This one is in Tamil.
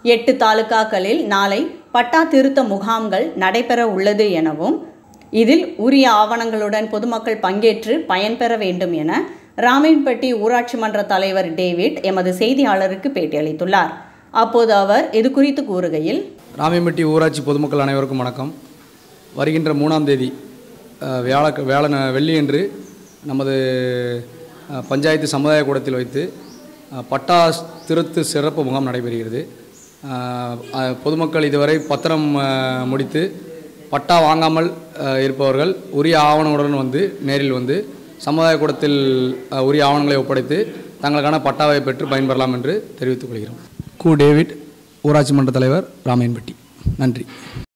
எட்டு தாலுகாக்களில் நாளை பட்டா திருத்த முகாம்கள் நடைபெற உள்ளது எனவும் இதில் உரிய ஆவணங்களுடன் பொதுமக்கள் பங்கேற்று பயன்பெற வேண்டும் என ராமேன்பட்டி ஊராட்சி மன்ற தலைவர் டேவிட் எமது செய்தியாளருக்கு பேட்டியளித்துள்ளார் அப்போது அவர் இது குறித்து கூறுகையில் ராமியம்பட்டி ஊராட்சி பொதுமக்கள் அனைவருக்கும் வணக்கம் வருகின்ற மூணாம் தேதி அஹ், வியாழ வியாழன் வெள்ளியன்று நமது அஹ், பஞ்சாயத்து சமுதாய கூடத்தில் வைத்து அஹ், பட்டா திருத்து சிறப்பு முகாம் நடைபெறுகிறது அஹ், அஹ், பொதுமக்கள் இதுவரை பத்திரம் அஹ், முடித்து பட்டா வாங்காமல் அஹ், இருப்பவர்கள் உரிய ஆவணங்களுடன் வந்து நேரில் வந்து சமுதாய கூடத்தில் அஹ், உரிய ஆவணங்களை ஒப்படைத்து தங்களுக்கான பட்டாவை பெற்று பயன்பெறலாம் என்று தெரிவித்துக் கொள்கிறோம் கு டேவிட் ஊராட்சி மன்ற தலைவர் ராமையன்பட்டி நன்றி